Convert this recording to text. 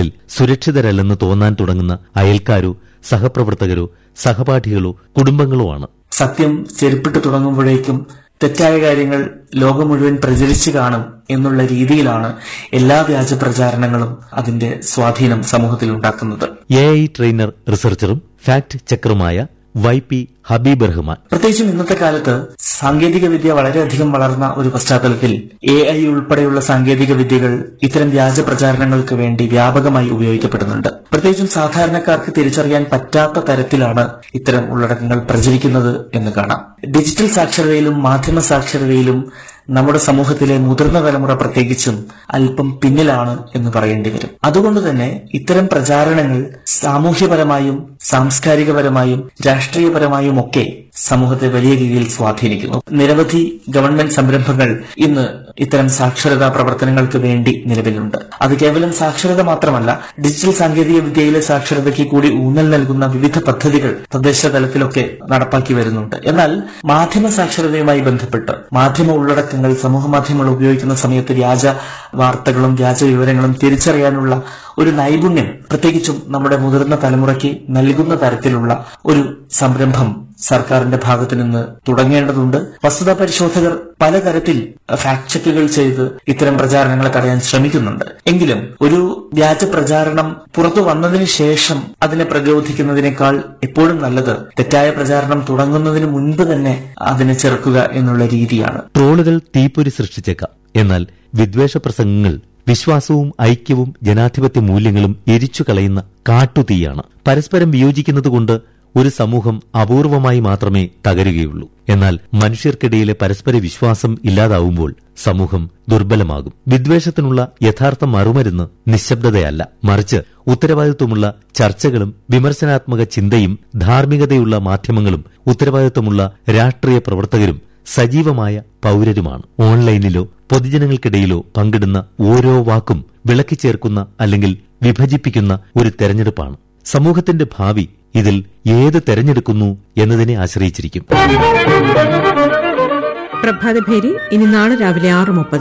സാഹചര്യങ്ങളിൽ സുരക്ഷിതരല്ലെന്ന് തോന്നാൻ തുടങ്ങുന്ന അയൽക്കാരോ സഹപ്രവർത്തകരോ സഹപാഠികളോ കുടുംബങ്ങളോ ആണ് സത്യം ചെരുപ്പിട്ട് തുടങ്ങുമ്പോഴേക്കും തെറ്റായ കാര്യങ്ങൾ ലോകം മുഴുവൻ പ്രചരിച്ചു കാണും എന്നുള്ള രീതിയിലാണ് എല്ലാ വ്യാജ പ്രചാരണങ്ങളും അതിന്റെ സ്വാധീനം സമൂഹത്തിൽ ഉണ്ടാക്കുന്നത് എ ഐ ട്രെയിനർ റിസർച്ചറും ഫാക്ട് ചെക്കറുമായ വൈ പി ഹബീബ് റഹ്മാൻ പ്രത്യേകിച്ചും ഇന്നത്തെ കാലത്ത് സാങ്കേതിക വിദ്യ വളരെയധികം വളർന്ന ഒരു പശ്ചാത്തലത്തിൽ എ ഐ ഉൾപ്പെടെയുള്ള സാങ്കേതിക വിദ്യകൾ ഇത്തരം വ്യാജ പ്രചാരണങ്ങൾക്ക് വേണ്ടി വ്യാപകമായി ഉപയോഗിക്കപ്പെടുന്നുണ്ട് പ്രത്യേകിച്ചും സാധാരണക്കാർക്ക് തിരിച്ചറിയാൻ പറ്റാത്ത തരത്തിലാണ് ഇത്തരം ഉള്ളടക്കങ്ങൾ പ്രചരിക്കുന്നത് എന്ന് കാണാം ഡിജിറ്റൽ സാക്ഷരതയിലും മാധ്യമ സാക്ഷരതയിലും നമ്മുടെ സമൂഹത്തിലെ മുതിർന്ന തലമുറ പ്രത്യേകിച്ചും അല്പം പിന്നിലാണ് എന്ന് പറയേണ്ടി വരും അതുകൊണ്ട് തന്നെ ഇത്തരം പ്രചാരണങ്ങൾ സാമൂഹ്യപരമായും സാംസ്കാരികപരമായും രാഷ്ട്രീയപരമായും ഒക്കെ സമൂഹത്തെ വലിയ രീതിയിൽ സ്വാധീനിക്കുന്നു നിരവധി ഗവൺമെന്റ് സംരംഭങ്ങൾ ഇന്ന് ഇത്തരം സാക്ഷരതാ പ്രവർത്തനങ്ങൾക്ക് വേണ്ടി നിലവിലുണ്ട് അത് കേവലം സാക്ഷരത മാത്രമല്ല ഡിജിറ്റൽ സാങ്കേതിക വിദ്യയിലെ സാക്ഷരതയ്ക്ക് കൂടി ഊന്നൽ നൽകുന്ന വിവിധ പദ്ധതികൾ തദ്ദേശ തലത്തിലൊക്കെ നടപ്പാക്കി വരുന്നുണ്ട് എന്നാൽ മാധ്യമ സാക്ഷരതയുമായി ബന്ധപ്പെട്ട് മാധ്യമ ഉള്ളടക്കങ്ങൾ സമൂഹ മാധ്യമങ്ങൾ ഉപയോഗിക്കുന്ന സമയത്ത് വ്യാജ വാർത്തകളും വ്യാജ വിവരങ്ങളും തിരിച്ചറിയാനുള്ള ഒരു നൈപുണ്യം പ്രത്യേകിച്ചും നമ്മുടെ മുതിർന്ന തലമുറയ്ക്ക് നൽകുന്ന തരത്തിലുള്ള ഒരു സംരംഭം സർക്കാരിന്റെ ഭാഗത്തു നിന്ന് തുടങ്ങേണ്ടതുണ്ട് വസ്തുതാ പരിശോധകർ പലതരത്തിൽ ഫാക്ട് ചെക്കുകൾ ചെയ്ത് ഇത്തരം പ്രചാരണങ്ങളെ തടയാൻ ശ്രമിക്കുന്നുണ്ട് എങ്കിലും ഒരു വ്യാജ പ്രചാരണം പുറത്തു വന്നതിന് ശേഷം അതിനെ പ്രതിരോധിക്കുന്നതിനേക്കാൾ എപ്പോഴും നല്ലത് തെറ്റായ പ്രചാരണം തുടങ്ങുന്നതിന് മുൻപ് തന്നെ അതിനെ ചെറുക്കുക എന്നുള്ള രീതിയാണ് ട്രോളുകൾ തീപ്പൊരി സൃഷ്ടിച്ചേക്കാം എന്നാൽ വിദ്വേഷ പ്രസംഗങ്ങൾ വിശ്വാസവും ഐക്യവും ജനാധിപത്യ മൂല്യങ്ങളും എരിച്ചു കളയുന്ന കാട്ടുതീയാണ് പരസ്പരം വിയോജിക്കുന്നതുകൊണ്ട് ഒരു സമൂഹം അപൂർവമായി മാത്രമേ തകരുകയുള്ളൂ എന്നാൽ മനുഷ്യർക്കിടയിലെ പരസ്പര വിശ്വാസം ഇല്ലാതാവുമ്പോൾ സമൂഹം ദുർബലമാകും വിദ്വേഷത്തിനുള്ള യഥാർത്ഥ മറുമരുന്ന് നിശബ്ദതയല്ല മറിച്ച് ഉത്തരവാദിത്വമുള്ള ചർച്ചകളും വിമർശനാത്മക ചിന്തയും ധാർമ്മികതയുള്ള മാധ്യമങ്ങളും ഉത്തരവാദിത്വമുള്ള രാഷ്ട്രീയ പ്രവർത്തകരും സജീവമായ പൌരരുമാണ് ഓൺലൈനിലോ പൊതുജനങ്ങൾക്കിടയിലോ പങ്കിടുന്ന ഓരോ വാക്കും വിളക്കി ചേർക്കുന്ന അല്ലെങ്കിൽ വിഭജിപ്പിക്കുന്ന ഒരു തെരഞ്ഞെടുപ്പാണ് സമൂഹത്തിന്റെ ഭാവി ഇതിൽ ഏത് തെരഞ്ഞെടുക്കുന്നു എന്നതിനെ ആശ്രയിച്ചിരിക്കും പ്രഭാതഭേരി ഇനി നാളെ രാവിലെ ആറ് മുപ്പത്